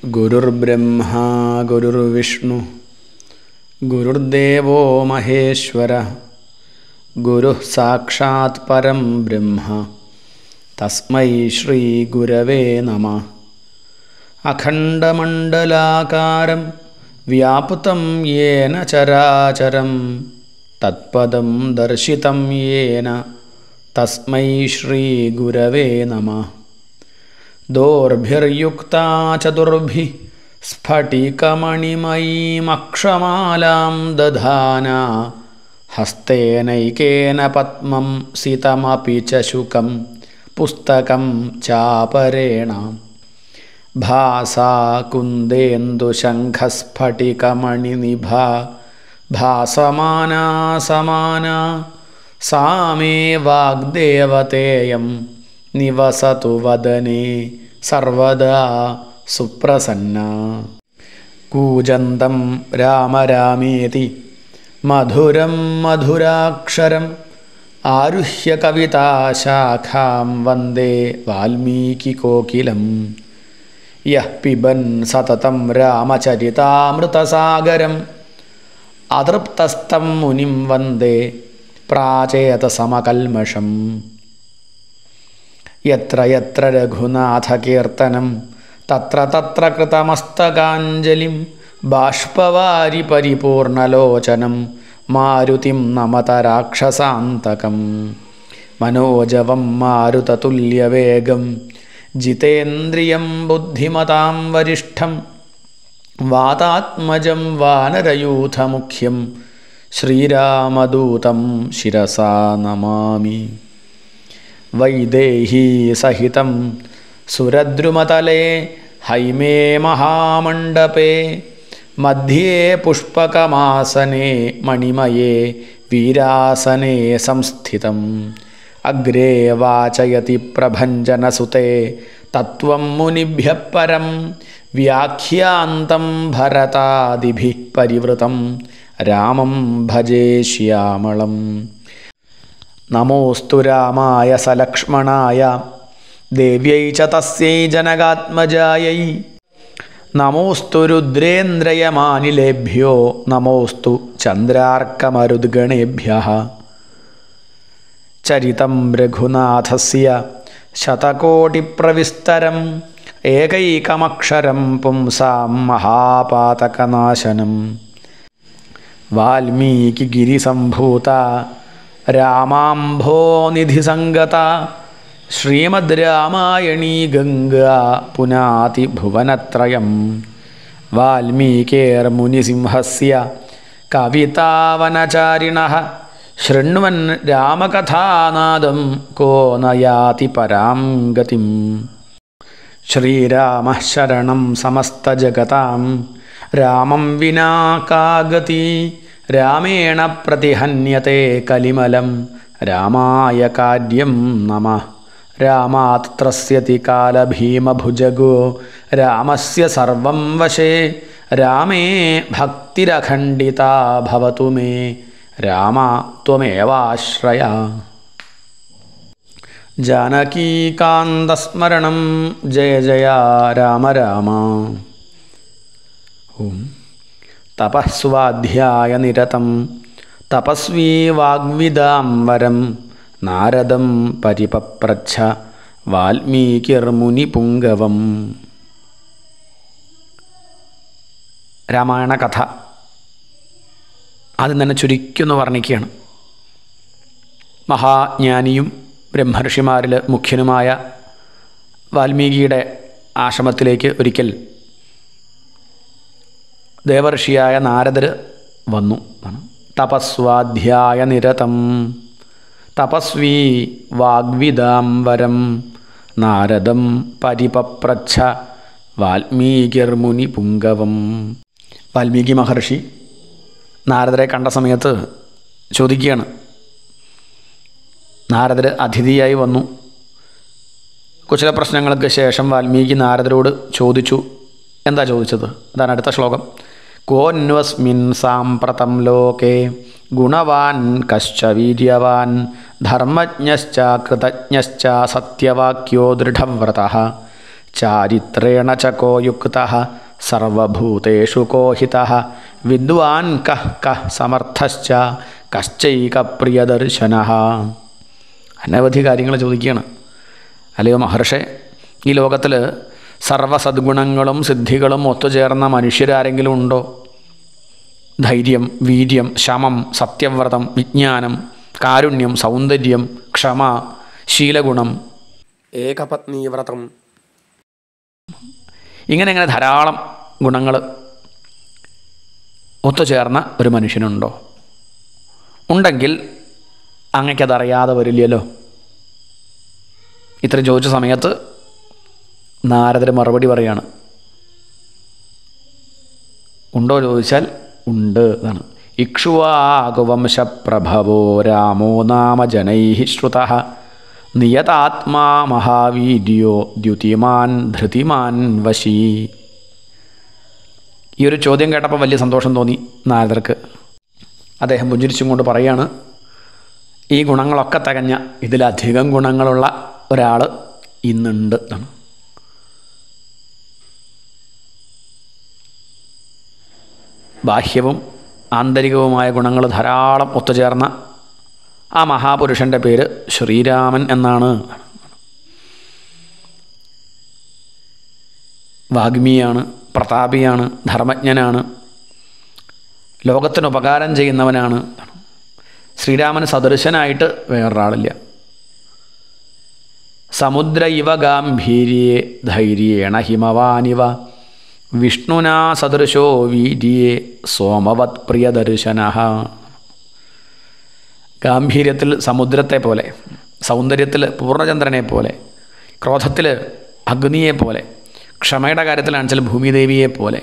ഗുരുർബ്രഹ്മ ഗുരുർവിഷ്ണു ഗുരുർദേവോ മഹേശ്വര ഗുരു സാക്ഷാത് പരം ബ്രഹ്മ തസ്മൈ ശ്രീ ഗുരവേ നമ അഖണ്ഡമണ്ഡലാകാരം വ്യാപ്തം യേന ചരാചരം തത്പദം ദർശിതം യേന തസ്മൈ ശ്രീ ഗുരവേ നമ दोर्भिर्युक्ता चतुर्भिः स्फटिकमणिमयीमक्षमालां दधाना हस्तेनैकेन पद्मं सितमपि च शुकं पुस्तकं चापरेण भासा कुन्देन्दुशङ्खस्फटिकमणिनिभा भासमाना समाना सा मे वाग्देवतेयं നിവസതു വദനേ സർവദാ സുപ്രസന്ന കൂജന്തം രാമ രാമേതി മധുരം മധുരാക്ഷരം ആരുഹ്യ കവിതാശാഖാം വന്ദേ വാൽമീകികോകിലം യഃ പിബൻ സതതം രാമചരിതാമൃതസാഗരം അതൃപ്തസ്തം മുനിം വന്ദേ പ്രാചേതസമകൽമഷം യത്ര യത്ര രഘുനാഥകീർത്തനം തത്ര തത്ര കൃതമസ്തകാഞ്ജലിം ബാഷ്പവാരി പരിപൂർണലോചനം മാരുതിം നമത രാക്ഷസാന്തകം മനോജവം മാരുതതുല്യവേഗം ജിതേന്ദ്രിയം ബുദ്ധിമതാം വരിഷ്ഠം വാതാത്മജം വാനരയൂഥമുഖ്യം ശ്രീരാമദൂതം ശിരസാ നമാമി വൈദേഹീസഹിതം സുരദ്രുമതലേ ഹൈമേ മഹാമണ്ഡപേ മധ്യേ പുഷ്പകമാസനേ മണിമയേ വീരാസനേ സംസ്ഥിതം അഗ്രേ വാചയതി പ്രഭഞ്ജനസുതേ തത്വം മുനിഭ്യഃ പരം വ്യാഖ്യാന്തം ഭരതാദിഭിः പരിവൃതം രാമം ഭജേ ശ്യാമളം നമോസ്തു രാമായ സലക്ഷ്മണായ ദേവ്യൈ ച തസ്യൈ ജനകാത്മജായൈ നമോസ്തു രുദ്രേന്ദ്രയമാനിലേഭ്യോ നമോസ്തു ചന്ദ്രാർക്കമരുദ്ഗണേഭ്യ ചരിതം രഘുനാഥസ്യ ശതകോടിപ്രവിസ്തരം ഏകൈകമക്ഷരം പുംസാം മഹാപാതകനാശനം വാൽമീകിഗിരിസംഭൂത രാമാംഭോനിധിസംഗത ശ്രീമദ് രാമായണീ ഗംഗ പുനാതി ഭുവനത്രയം വാൽമീകേർമുനിസിംഹസ്യ കവിതാവനചാരിണ ശൃണ്വൻ രാമകഥാനാദം കോ നയാതി പരാം ഗതിം ശ്രീരാമ ശരണം സമസ്തജഗതാം രാമം വിനാ കാ ഗതി രാമേണ പ്രതിഹന്യത്തെ കലിമലം രാമായ കാര്യം നമ രാമാത് ത്രസ്യതി കാലഭീമഭുജഗോ രാമസ്യ സർവം വശേ രാമേ ഭക്തിരഖണ്ഡിത ഭവതു മേ രാമ ത്വമേവാശ്രയ ജാനകീകാന്തസ്മരണം ജയ ജയ രാമ രാമ ഓം തപസ്വാധ്യായനിരതം തപസ്വീ വാഗ്വിദാം വരം നാരദം പരിപപ്രച്ഛ വാൽമീകിർമുനിപുങ്കവം രാമായണ കഥ ആദ്യം തന്നെ ചുരുക്കിയൊന്ന് വർണ്ണിക്കുകയാണ് മഹാജ്ഞാനിയും ബ്രഹ്മർഷിമാരിൽ മുഖ്യനുമായ വാൽമീകിയുടെ ആശ്രമത്തിലേക്ക് ഒരിക്കൽ ദേവർഷിയായ നാരദർ വന്നു തപസ്വാധ്യായ നിരതം തപസ്വീ വാഗ്വിദാംബരം നാരദം പരിപപ്രച്ഛ വാൽമീകിർമുനി പുങ്കവം വാൽമീകി മഹർഷി നാരദരെ കണ്ട സമയത്ത് ചോദിക്കുകയാണ് നാരദർ അതിഥിയായി വന്നു കുശല പ്രശ്നങ്ങൾക്ക് ശേഷം വാൽമീകി നാരദരോട് ചോദിച്ചു എന്താ ചോദിച്ചത് അതാണ് അടുത്ത ശ്ലോകം കോന്വസ്മിൻ സാമ്പ്രതം ലോകേ ഗുണവാൻ കശ്ച വീര്യവാൻ ധർമ്മജ്ഞശ്ച കൃതജ്ഞശ്ച സത്യവാക്യോ ദൃഢവ്രത ചാരിത്രേണ ച കോ യുക്ത സർവഭൂതേഷു കോഹിത വിദ്വാൻ കഃ കഃ സമർത്ഥശ്ച കശ്ചൈക പ്രിയദർശന അനവധി കാര്യങ്ങൾ ചോദിക്കുകയാണ് അല്ലയോ മഹർഷെ ഈ ലോകത്തിൽ സർവസദ്ഗുണങ്ങളും സിദ്ധികളും ഒത്തുചേർന്ന മനുഷ്യരാരെങ്കിലും ഉണ്ടോ ധൈര്യം വീര്യം ശമം സത്യവ്രതം വിജ്ഞാനം കാരുണ്യം സൗന്ദര്യം ക്ഷമ ശീലഗുണം ഏകപത്നീവ്രതം ഇങ്ങനെ ഇങ്ങനെ ധാരാളം ഗുണങ്ങൾ ഒത്തുചേർന്ന ഒരു മനുഷ്യനുണ്ടോ ഉണ്ടെങ്കിൽ അങ്ങക്കതറിയാതെ വരില്ലല്ലോ ഇത്ര ചോദിച്ച സമയത്ത് നാരദർ മറുപടി പറയാണ് ഉണ്ടോ ചോദിച്ചാൽ ഉണ്ട് എന്നാണ് ഇക്ഷ്വാകുവംശപ്രഭവോ രാമോ നാമ ജനൈ ശ്രുത നിയതാത്മാ മഹാവീര്യോ ദ്യുതിമാൻ ധൃതിമാൻ വശീ ഈ ഒരു ചോദ്യം കേട്ടപ്പോൾ വലിയ സന്തോഷം തോന്നി നാരദർക്ക് അദ്ദേഹം പുഞ്ചിരിച്ചും കൊണ്ട് പറയാണ് ഈ ഗുണങ്ങളൊക്കെ തികഞ്ഞ ഇതിലധികം ഗുണങ്ങളുള്ള ഒരാൾ ഇന്നുണ്ട് എന്നാണ് ബാഹ്യവും ആന്തരികവുമായ ഗുണങ്ങൾ ധാരാളം ഒത്തുചേർന്ന ആ മഹാപുരുഷൻ്റെ പേര് ശ്രീരാമൻ എന്നാണ് വാഗ്മിയാണ് പ്രതാപിയാണ് ധർമ്മജ്ഞനാണ് ലോകത്തിന് ഉപകാരം ചെയ്യുന്നവനാണ് ശ്രീരാമന് സദൃശനായിട്ട് വേറൊരാളില്ല സമുദ്ര ഇവ ഗാംഭീര്യേ ധൈര്യേണ ഹിമവാനിവ വിഷ്ണുനാ സദൃശോ വീര്യേ സോമവത് പ്രിയദർശന ഗാംഭീര്യത്തിൽ സമുദ്രത്തെ പോലെ സൗന്ദര്യത്തിൽ പൂർണ്ണചന്ദ്രനെ പോലെ ക്രോധത്തിൽ അഗ്നിയെ പോലെ ക്ഷമയുടെ കാര്യത്തിലാണെച്ചാൽ ഭൂമിദേവിയെ പോലെ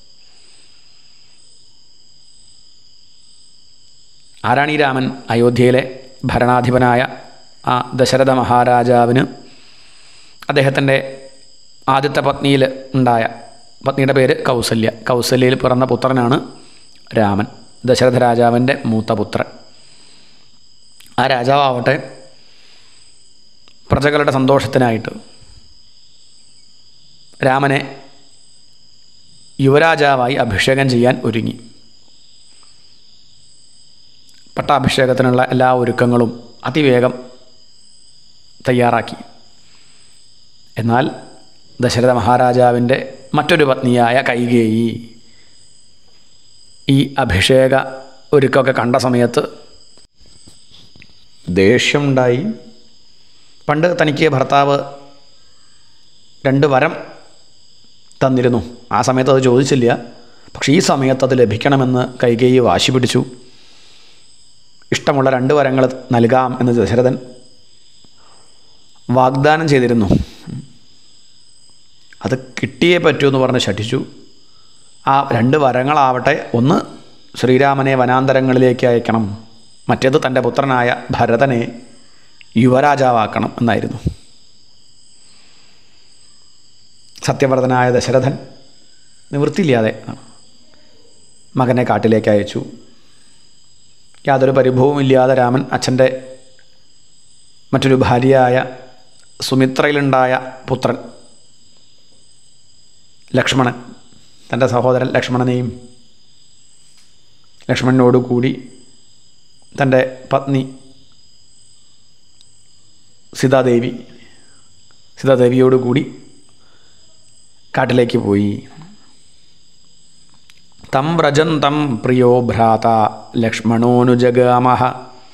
ആരാണ് ഈ രാമൻ അയോധ്യയിലെ ഭരണാധിപനായ ആ ദശരഥ മഹാരാജാവിന് അദ്ദേഹത്തിൻ്റെ ആദ്യത്തെ പത്നിയിൽ ഉണ്ടായ പത്നിയുടെ പേര് കൗസല്യ കൗസല്യയിൽ പിറന്ന പുത്രനാണ് രാമൻ ദശരഥ രാജാവിൻ്റെ മൂത്ത പുത്രൻ ആ രാജാവാവട്ടെ പ്രജകളുടെ സന്തോഷത്തിനായിട്ട് രാമനെ യുവരാജാവായി അഭിഷേകം ചെയ്യാൻ ഒരുങ്ങി പട്ടാഭിഷേകത്തിനുള്ള എല്ലാ ഒരുക്കങ്ങളും അതിവേഗം തയ്യാറാക്കി എന്നാൽ ദശരഥ മഹാരാജാവിൻ്റെ മറ്റൊരു പത്നിയായ കൈകേയി ഈ അഭിഷേക ഒരുക്കമൊക്കെ കണ്ട സമയത്ത് ദേഷ്യമുണ്ടായി പണ്ട് തനിക്ക് ഭർത്താവ് രണ്ട് വരം തന്നിരുന്നു ആ സമയത്ത് അത് ചോദിച്ചില്ല പക്ഷേ ഈ സമയത്ത് അത് ലഭിക്കണമെന്ന് കൈകേയി വാശി പിടിച്ചു ഇഷ്ടമുള്ള രണ്ട് വരങ്ങൾ നൽകാം എന്ന് ദശരഥൻ വാഗ്ദാനം ചെയ്തിരുന്നു അത് കിട്ടിയേ പറ്റൂ എന്ന് പറഞ്ഞ് ശഠിച്ചു ആ രണ്ട് വരങ്ങളാവട്ടെ ഒന്ന് ശ്രീരാമനെ വനാന്തരങ്ങളിലേക്ക് അയക്കണം മറ്റേത് തൻ്റെ പുത്രനായ ഭരതനെ യുവരാജാവാക്കണം എന്നായിരുന്നു സത്യവ്രതനായ ദശരഥൻ നിവൃത്തിയില്ലാതെ മകനെ കാട്ടിലേക്ക് അയച്ചു യാതൊരു പരിഭവമില്ലാതെ രാമൻ അച്ഛൻ്റെ മറ്റൊരു ഭാര്യയായ സുമിത്രയിലുണ്ടായ പുത്രൻ ലക്ഷ്മണൻ തൻ്റെ സഹോദരൻ ലക്ഷ്മണനെയും ലക്ഷ്മണനോട് കൂടി തൻ്റെ പത്നി സീതാദേവി സീതാദേവിയോട് കൂടി കാട്ടിലേക്ക് പോയി തം വ്രജന്തം പ്രിയോ ഭ്രാത ലക്ഷ്മണോനുജഗാമഹ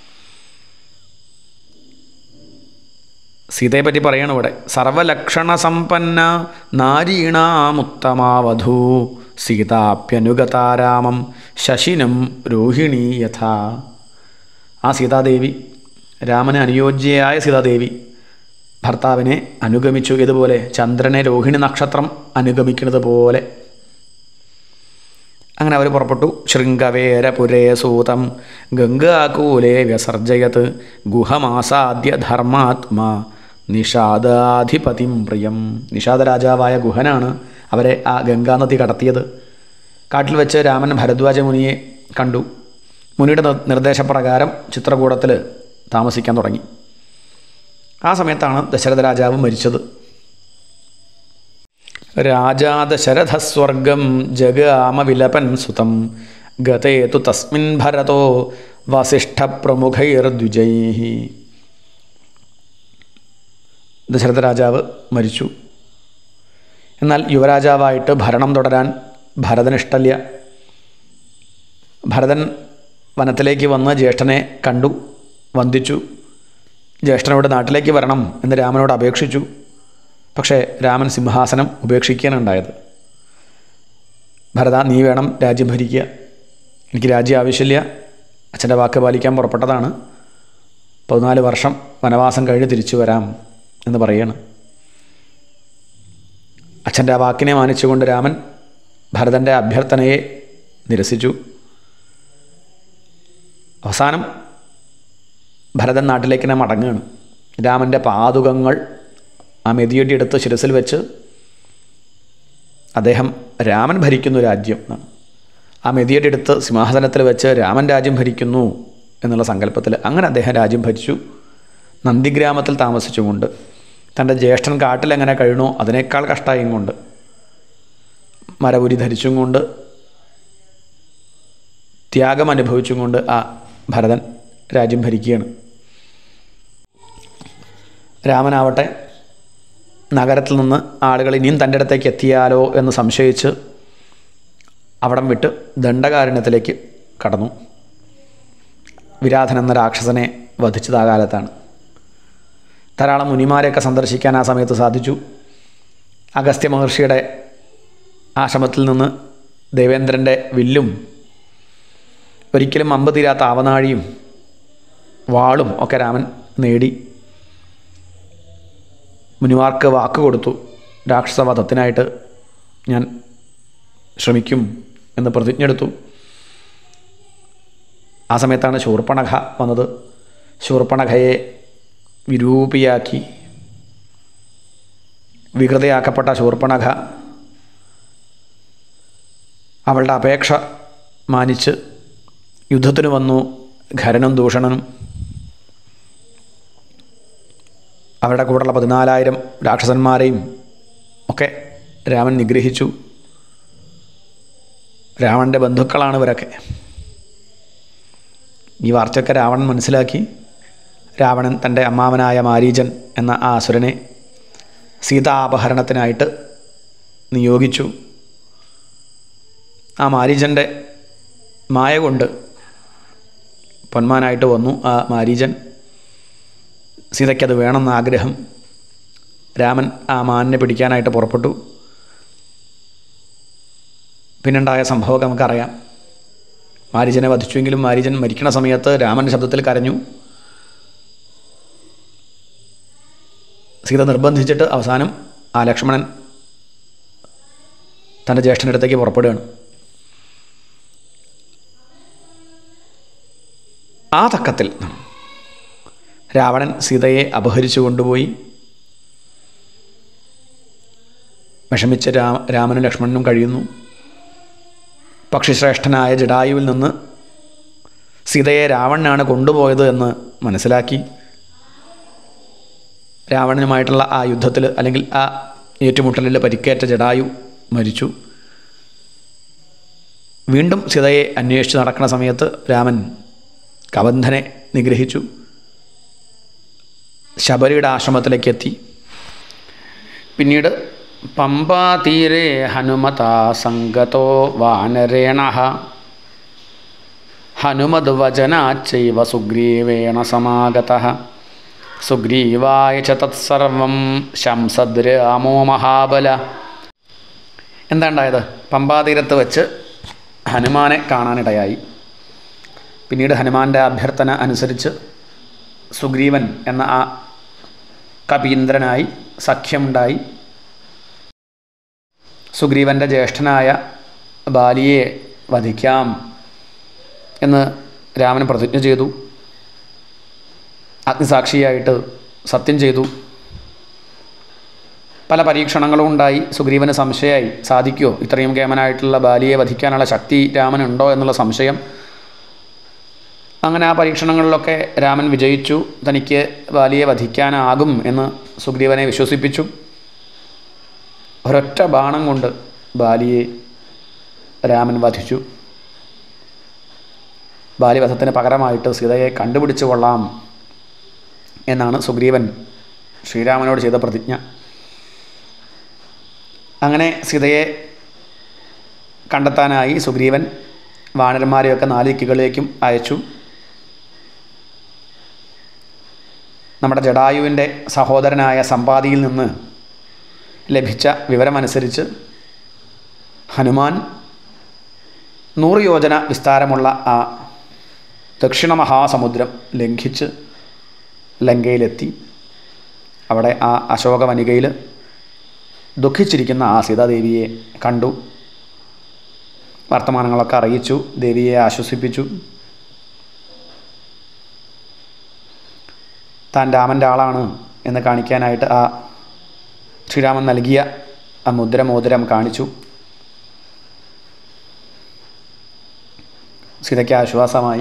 സീതയെ പറ്റി പറയണം ഇവിടെ സർവലക്ഷണ സമ്പന്ന നാരീണാമുത്തമാവധൂ സീതാപ്യനുഗതാരാമം ശശിനം രോഹിണി യഥാ ആ സീതാദേവി രാമന് അനുയോജ്യയായ സീതാദേവി ഭർത്താവിനെ അനുഗമിച്ചു ഇതുപോലെ ചന്ദ്രനെ രോഹിണി നക്ഷത്രം അനുഗമിക്കുന്നത് പോലെ അങ്ങനെ അവർ പുറപ്പെട്ടു ശൃംഗവേരപുരേ സൂതം ഗംഗാകൂലേ വ്യസർജയത് ഗുഹമാസാദ്യ ധർമാത്മാ നിഷാദാധിപതിം പ്രിയം നിഷാദ രാജാവായ ഗുഹനാണ് അവരെ ആ ഗംഗാനദി കടത്തിയത് കാട്ടിൽ വെച്ച് രാമൻ ഭരദ്വാജ മുനിയെ കണ്ടു മുനിയുടെ നിർ- നിർദ്ദേശപ്രകാരം ചിത്രകൂടത്തിൽ താമസിക്കാൻ തുടങ്ങി ആ സമയത്താണ് ദശരഥ രാജാവ് മരിച്ചത് രാജാദശരഥസ്വർഗം ജഗാമവിലപൻ സുതം ഗതേ തു തസ്മിൻ ഭരതോ വസിഷ്ഠപ്രമുഖൈർദ്വിജൈ ദശരഥ രാജാവ് മരിച്ചു എന്നാൽ യുവരാജാവായിട്ട് ഭരണം തുടരാൻ ഭരതന് ഇഷ്ടമില്ല ഭരതൻ വനത്തിലേക്ക് വന്ന് ജ്യേഷ്ഠനെ കണ്ടു വന്ദിച്ചു ജ്യേഷ്ഠനോട് നാട്ടിലേക്ക് വരണം എന്ന് രാമനോട് അപേക്ഷിച്ചു പക്ഷേ രാമൻ സിംഹാസനം ഉപേക്ഷിക്കാനുണ്ടായത് ഭരത നീ വേണം രാജ്യം ഭരിക്കുക എനിക്ക് രാജ്യം ആവശ്യമില്ല അച്ഛൻ്റെ വാക്ക് പാലിക്കാൻ പുറപ്പെട്ടതാണ് പതിനാല് വർഷം വനവാസം കഴിഞ്ഞ് തിരിച്ചു വരാം എന്ന് പറയാണ് അച്ഛൻ്റെ ആ വാക്കിനെ മാനിച്ചുകൊണ്ട് രാമൻ ഭരതൻ്റെ അഭ്യർത്ഥനയെ നിരസിച്ചു അവസാനം ഭരതൻ നാട്ടിലേക്ക് തന്നെ മടങ്ങുകയാണ് രാമൻ്റെ പാതുകങ്ങൾ ആ മെതിയടി എടുത്ത് ശിരസിൽ വെച്ച് അദ്ദേഹം രാമൻ ഭരിക്കുന്നു രാജ്യം എന്നാണ് ആ മെതിയടി എടുത്ത് സിംഹാസനത്തിൽ വെച്ച് രാമൻ രാജ്യം ഭരിക്കുന്നു എന്നുള്ള സങ്കല്പത്തിൽ അങ്ങനെ അദ്ദേഹം രാജ്യം ഭരിച്ചു നന്ദിഗ്രാമത്തിൽ താമസിച്ചുകൊണ്ട് തൻ്റെ ജ്യേഷ്ഠൻ കാട്ടിൽ എങ്ങനെ കഴിയണോ അതിനേക്കാൾ കഷ്ടായും കൊണ്ട് മരപുരി ധരിച്ചും കൊണ്ട് ത്യാഗം അനുഭവിച്ചും കൊണ്ട് ആ ഭരതൻ രാജ്യം ഭരിക്കുകയാണ് രാമനാവട്ടെ നഗരത്തിൽ നിന്ന് ആളുകൾ ഇനിയും തൻ്റെ അടുത്തേക്ക് എത്തിയാലോ എന്ന് സംശയിച്ച് അവിടം വിട്ട് ദണ്ഡകാരണ്യത്തിലേക്ക് കടന്നു വിരാധൻ എന്ന രാക്ഷസനെ വധിച്ചത് ആ കാലത്താണ് ധാരാളം മുനിമാരെയൊക്കെ സന്ദർശിക്കാൻ ആ സമയത്ത് സാധിച്ചു അഗസ്ത്യ മഹർഷിയുടെ ആശ്രമത്തിൽ നിന്ന് ദേവേന്ദ്രൻ്റെ വില്ലും ഒരിക്കലും അമ്പ് തീരാത്ത ആവനാഴിയും വാളും ഒക്കെ രാമൻ നേടി മുനിമാർക്ക് വാക്ക് കൊടുത്തു രാക്ഷസവധത്തിനായിട്ട് ഞാൻ ശ്രമിക്കും എന്ന് പ്രതിജ്ഞ എടുത്തു ആ സമയത്താണ് ശൂർപ്പണഖ വന്നത് ശൂർപ്പണഖയെ വിരൂപിയാക്കി വികൃതയാക്കപ്പെട്ട ശൂർപ്പണഖ അവളുടെ അപേക്ഷ മാനിച്ച് യുദ്ധത്തിന് വന്നു ഖരനും ദൂഷണനും അവരുടെ കൂടെയുള്ള പതിനാലായിരം രാക്ഷസന്മാരെയും ഒക്കെ രാമൻ നിഗ്രഹിച്ചു രാവണൻ്റെ ബന്ധുക്കളാണ് ഇവരൊക്കെ ഈ വാർത്തയൊക്കെ രാവണൻ മനസ്സിലാക്കി രാവണൻ തൻ്റെ അമ്മാവനായ മാരീചൻ എന്ന ആ അസുരനെ സീതാപഹരണത്തിനായിട്ട് നിയോഗിച്ചു ആ മാരീചൻ്റെ മായ കൊണ്ട് പൊന്മാനായിട്ട് വന്നു ആ മാരീചൻ സീതയ്ക്കത് വേണമെന്ന ആഗ്രഹം രാമൻ ആ മാനിനെ പിടിക്കാനായിട്ട് പുറപ്പെട്ടു പിന്നുണ്ടായ സംഭവമൊക്കെ നമുക്കറിയാം മാരീജനെ വധിച്ചുവെങ്കിലും മാരീജൻ മരിക്കുന്ന സമയത്ത് രാമൻ്റെ ശബ്ദത്തിൽ കരഞ്ഞു സീത നിർബന്ധിച്ചിട്ട് അവസാനം ആ ലക്ഷ്മണൻ തൻ്റെ ജ്യേഷ്ഠൻ്റെ അടുത്തേക്ക് പുറപ്പെടുകയാണ് ആ തക്കത്തിൽ രാവണൻ സീതയെ അപഹരിച്ചു കൊണ്ടുപോയി വിഷമിച്ച് രാ രാമനും ലക്ഷ്മണനും കഴിയുന്നു പക്ഷിശ്രേഷ്ഠനായ ജഡായുവിൽ നിന്ന് സീതയെ രാവണനാണ് കൊണ്ടുപോയത് എന്ന് മനസ്സിലാക്കി രാവണനുമായിട്ടുള്ള ആ യുദ്ധത്തിൽ അല്ലെങ്കിൽ ആ ഏറ്റുമുട്ടലിൽ പരിക്കേറ്റ ജഡായു മരിച്ചു വീണ്ടും സീതയെ അന്വേഷിച്ച് നടക്കുന്ന സമയത്ത് രാമൻ കബന്ധനെ നിഗ്രഹിച്ചു ശബരിയുടെ ആശ്രമത്തിലേക്ക് എത്തി പിന്നീട് പമ്പാതീരെ ഹനുമതാ സംഗതോ വാനരേണ ഹനുമത് വചനാച്ചൈവ സുഗ്രീവേണ സമാഗത സുഗ്രീവായ ച തത്സർവം ശംസദ് രാമോ മഹാബല എന്താണ്ടായത് പമ്പാതീരത്ത് വെച്ച് ഹനുമാനെ കാണാനിടയായി പിന്നീട് ഹനുമാൻ്റെ അഭ്യർത്ഥന അനുസരിച്ച് സുഗ്രീവൻ എന്ന ആ കപീന്ദ്രനായി സഖ്യമുണ്ടായി സുഗ്രീവൻ്റെ ജ്യേഷ്ഠനായ ബാലിയെ വധിക്കാം എന്ന് രാമൻ പ്രതിജ്ഞ ചെയ്തു അഗ്നിസാക്ഷിയായിട്ട് സത്യം ചെയ്തു പല പരീക്ഷണങ്ങളും ഉണ്ടായി സുഗ്രീവന് സംശയമായി സാധിക്കുമോ ഇത്രയും കേമനായിട്ടുള്ള ബാലിയെ വധിക്കാനുള്ള ശക്തി രാമനുണ്ടോ എന്നുള്ള സംശയം അങ്ങനെ ആ പരീക്ഷണങ്ങളിലൊക്കെ രാമൻ വിജയിച്ചു തനിക്ക് ബാലിയെ വധിക്കാനാകും എന്ന് സുഗ്രീവനെ വിശ്വസിപ്പിച്ചു ഒരൊറ്റ ബാണം കൊണ്ട് ബാലിയെ രാമൻ വധിച്ചു ബാലിവധത്തിന് പകരമായിട്ട് സീതയെ കണ്ടുപിടിച്ചു കൊള്ളാം എന്നാണ് സുഗ്രീവൻ ശ്രീരാമനോട് ചെയ്ത പ്രതിജ്ഞ അങ്ങനെ സീതയെ കണ്ടെത്താനായി സുഗ്രീവൻ വാനരന്മാരെയൊക്കെ നാല് ദിക്കുകളിലേക്കും അയച്ചു നമ്മുടെ ജഡായുവിൻ്റെ സഹോദരനായ സമ്പാദിയിൽ നിന്ന് ലഭിച്ച വിവരമനുസരിച്ച് ഹനുമാൻ നൂറ് യോജന വിസ്താരമുള്ള ആ ദക്ഷിണ മഹാസമുദ്രം ലംഘിച്ച് ലങ്കയിലെത്തി അവിടെ ആ അശോകവനികയിൽ ദുഃഖിച്ചിരിക്കുന്ന ആ സീതാദേവിയെ കണ്ടു വർത്തമാനങ്ങളൊക്കെ അറിയിച്ചു ദേവിയെ ആശ്വസിപ്പിച്ചു താൻ രാമൻ്റെ ആളാണ് എന്ന് കാണിക്കാനായിട്ട് ആ ശ്രീരാമൻ നൽകിയ ആ മുദ്രമോതിരം കാണിച്ചു സീതയ്ക്ക് ആശ്വാസമായി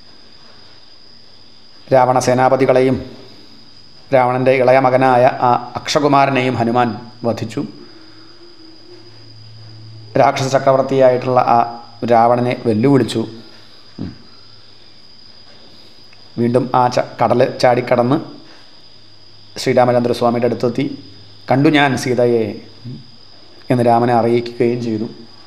രാവണ സേനാപതികളെയും രാവണൻ്റെ ഇളയ മകനായ ആ അക്ഷകുമാരനെയും ഹനുമാൻ വധിച്ചു രാക്ഷസ ചക്രവർത്തിയായിട്ടുള്ള ആ രാവണനെ വെല്ലുവിളിച്ചു ഉം. വീണ്ടും ആ ച കടൽ ചാടിക്കടന്ന് ശ്രീരാമചന്ദ്രസ്വാമിയുടെ അടുത്തെത്തി കണ്ടു ഞാൻ സീതയെ എന്ന് രാമനെ അറിയിക്കുകയും ചെയ്തു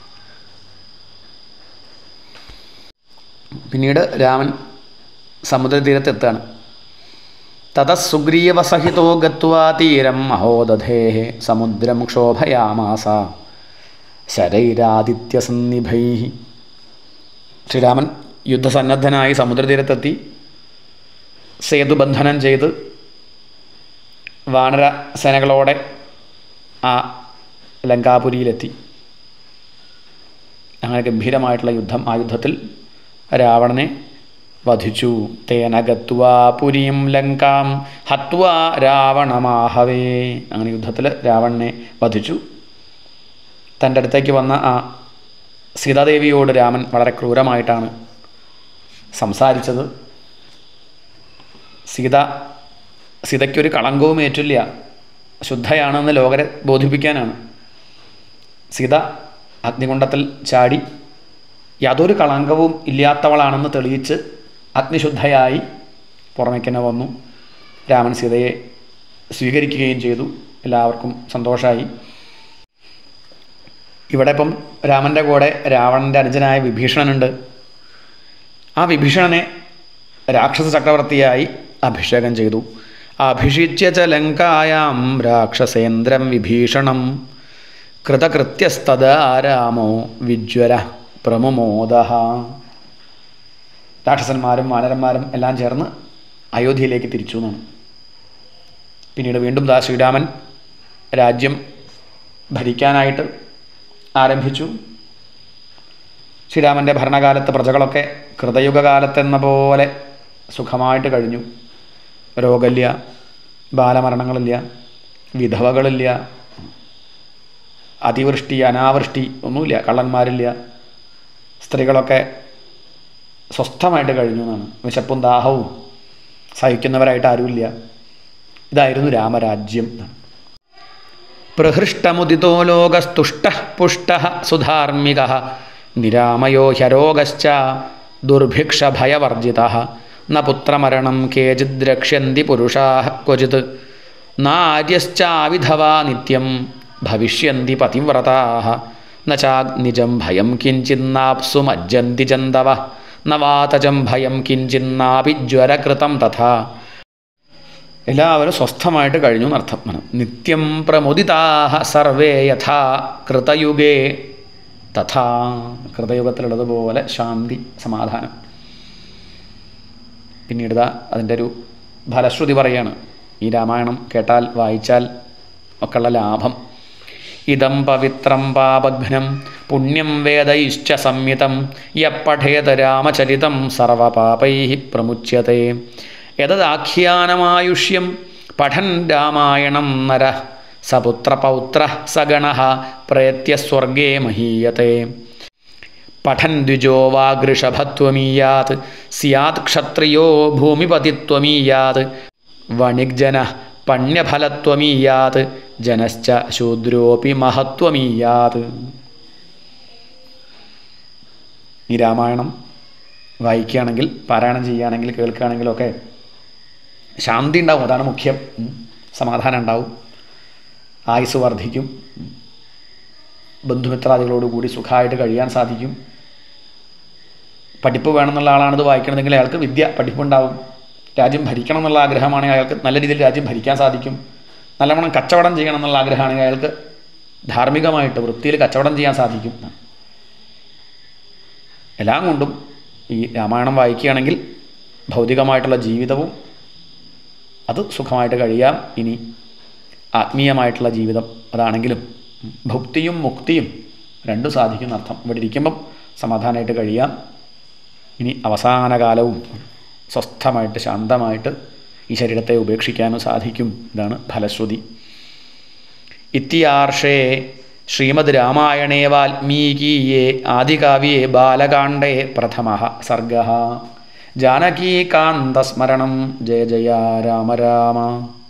പിന്നീട് രാമൻ സമുദ്രതീരത്തെത്താണ് തതസുഗ്രീവസഹിതോ ഗത്വാ തീരം മഹോദധേ സമുദ്രം ക്ഷോഭയാമാസ ശരൈരാദിത്യസന്നിഭൈ ശ്രീരാമൻ യുദ്ധസന്നദ്ധനായി സമുദ്രതീരത്തെത്തി സേതുബന്ധനം ചെയ്ത് വാനര സേനകളോടെ ആ ലങ്കാപുരിയിലെത്തി അങ്ങനെ ഗംഭീരമായിട്ടുള്ള യുദ്ധം ആ യുദ്ധത്തിൽ രാവണനെ വധിച്ചു തേന ഗത്വാ പുരിയും ലങ്കാം ഹത്വാ രാവണമാഹവേ അങ്ങനെ യുദ്ധത്തിൽ രാവണനെ വധിച്ചു തൻ്റെ അടുത്തേക്ക് വന്ന ആ സീതാദേവിയോട് രാമൻ വളരെ ക്രൂരമായിട്ടാണ് സംസാരിച്ചത് സീത സീതയ്ക്കൊരു കളങ്കവും ഏറ്റില്ല ശുദ്ധയാണെന്ന് ലോകരെ ബോധിപ്പിക്കാനാണ് സീത അഗ്നികുണ്ഡത്തിൽ ചാടി യാതൊരു കളങ്കവും ഇല്ലാത്തവളാണെന്ന് തെളിയിച്ച് അഗ്നിശുദ്ധയായി പുറമേക്ക് തന്നെ വന്നു രാമൻ സീതയെ സ്വീകരിക്കുകയും ചെയ്തു എല്ലാവർക്കും സന്തോഷമായി ഇവിടെ ഇപ്പം രാമൻ്റെ കൂടെ രാവണൻ്റെ അനുജനായ വിഭീഷണനുണ്ട് ആ വിഭീഷണനെ രാക്ഷസ ചക്രവർത്തിയായി അഭിഷേകം ചെയ്തു അഭിഷിച്യ ച ലങ്കായാം രാക്ഷസേന്ദ്രം വിഭീഷണം കൃതകൃത്യസ്തദാ രാമോ വിജ്വര പ്രമുമോദ രാക്ഷസന്മാരും വാനരന്മാരും എല്ലാം ചേർന്ന് അയോധ്യയിലേക്ക് തിരിച്ചു എന്നാണ് പിന്നീട് വീണ്ടും ദാ ശ്രീരാമൻ രാജ്യം ഭരിക്കാനായിട്ട് ആരംഭിച്ചു ശ്രീരാമൻ്റെ ഭരണകാലത്ത് പ്രജകളൊക്കെ കൃതയുഗകാലത്തെന്ന പോലെ സുഖമായിട്ട് കഴിഞ്ഞു രോഗമില്ല ബാലമരണങ്ങളില്ല വിധവകളില്ല അതിവൃഷ്ടി അനാവൃഷ്ടി ഒന്നുമില്ല കള്ളന്മാരില്ല സ്ത്രീകളൊക്കെ സ്വസ്ഥമായിട്ട് കഴിഞ്ഞു എന്നാണ് വിശപ്പും ദാഹവും സഹിക്കുന്നവരായിട്ട് ആരുമില്ല ഇതായിരുന്നു രാമരാജ്യം എന്നാണ് പ്രഹൃഷ്ടമുദിതോ ലോകസ്തുഷ്ട പുഷ്ട സുധാർമ്മിക നിരാമയോ ഹ്യരോഗശ്ച ദുർഭിക്ഷഭയവർജിത ന പുത്രമരണം കേചിദ് രക്ഷ്യന്തി പുരുഷാ ക്വചിത് നാര്യശ്ചാവിധവാ നിത്യം ഭവിഷ്യന്തി പതിവ്രതാ ന ചാഗ്നിജം ഭയം കിഞ്ചിന്നാപ്സു മജ്ജന്തി ചന്ദവ ന വാതജം ഭയം കിഞ്ചിന്നാപി ജ്വരകൃതം തഥാ എല്ലാവരും സ്വസ്ഥമായിട്ട് കഴിഞ്ഞു എന്നർത്ഥം ആണ് നിത്യം പ്രമുദിതാഹ സർവേ യഥാ കൃതയുഗേ തഥാ കൃതയുഗത്തിലുള്ളതുപോലെ ശാന്തി സമാധാനം പിന്നീട് ഇതാ അതിൻ്റെ ഒരു ഫലശ്രുതി പറയാണ് ഈ രാമായണം കേട്ടാൽ വായിച്ചാൽ ഒക്കെയുള്ള ലാഭം ഇതം പവിത്രം പാപഘ്നം പുണ്യം വേദയിശ്ച സംയുതം യപ്പഠേത രാമചരിതം സർവപാപൈ പ്രമുച്യത്തെ യതദാഖ്യാനമായുഷ്യം പഠൻ രാമായണം നര സപുത്രപൗത്ര സഗണ പ്രയത്യ സ്വർഗേ മഹീയത്തെ പഠൻ ദ്വിജോ വാഗൃഷഭത്വമീയാത് സ്യാത് ക്ഷത്രിയോ ഭൂമിപതിത്വമീയാത് വണിഗ്ജന പണ്യഫലത്വമീയാത് ജനശ്ച ശൂദ്രോപി മഹത്വമീയാത് ഈ രാമായണം വായിക്കുകയാണെങ്കിൽ പാരായണം ചെയ്യുകയാണെങ്കിൽ കേൾക്കുകയാണെങ്കിലൊക്കെ ശാന്തി ഉണ്ടാവും അതാണ് മുഖ്യം ഉം. സമാധാനം ഉണ്ടാവും ആയുസ് വർദ്ധിക്കും ഉം. ബന്ധുമിത്രാദികളോടുകൂടി സുഖമായിട്ട് കഴിയാൻ സാധിക്കും പഠിപ്പ് വേണമെന്നുള്ള ആളാണിത് വായിക്കണമെങ്കിൽ അയാൾക്ക് വിദ്യ പഠിപ്പുണ്ടാവും രാജ്യം ഭരിക്കണം എന്നുള്ള ആഗ്രഹമാണെങ്കിൽ അയാൾക്ക് നല്ല രീതിയിൽ രാജ്യം ഭരിക്കാൻ സാധിക്കും നല്ലവണ്ണം കച്ചവടം ചെയ്യണം എന്നുള്ള ആഗ്രഹമാണെങ്കിൽ അയാൾക്ക് ധാർമ്മികമായിട്ട് വൃത്തിയിൽ കച്ചവടം ചെയ്യാൻ സാധിക്കും എല്ലാം കൊണ്ടും ഈ രാമായണം വായിക്കുകയാണെങ്കിൽ ഭൗതികമായിട്ടുള്ള ജീവിതവും അത് സുഖമായിട്ട് കഴിയാം ഇനി ആത്മീയമായിട്ടുള്ള ജീവിതം അതാണെങ്കിലും ഭുക്തിയും മുക്തിയും രണ്ടും സാധിക്കുന്ന അർത്ഥം ഇവിടെ ഇരിക്കുമ്പം സമാധാനമായിട്ട് കഴിയാം ഇനി അവസാന കാലവും സ്വസ്ഥമായിട്ട് ശാന്തമായിട്ട് ഈ ശരീരത്തെ ഉപേക്ഷിക്കാനും സാധിക്കും ഇതാണ് ഫലശ്രുതി ഇത്യാർഷേ ശ്രീമദ് രാമായണേ വാൽമീകീയേ ആദികാവ്യേ ബാലകാണ്ഡേ പ്രഥമ സർഗ ജാനകീകാന്തസ്മരണം ജയ ജയ രാമ രാമ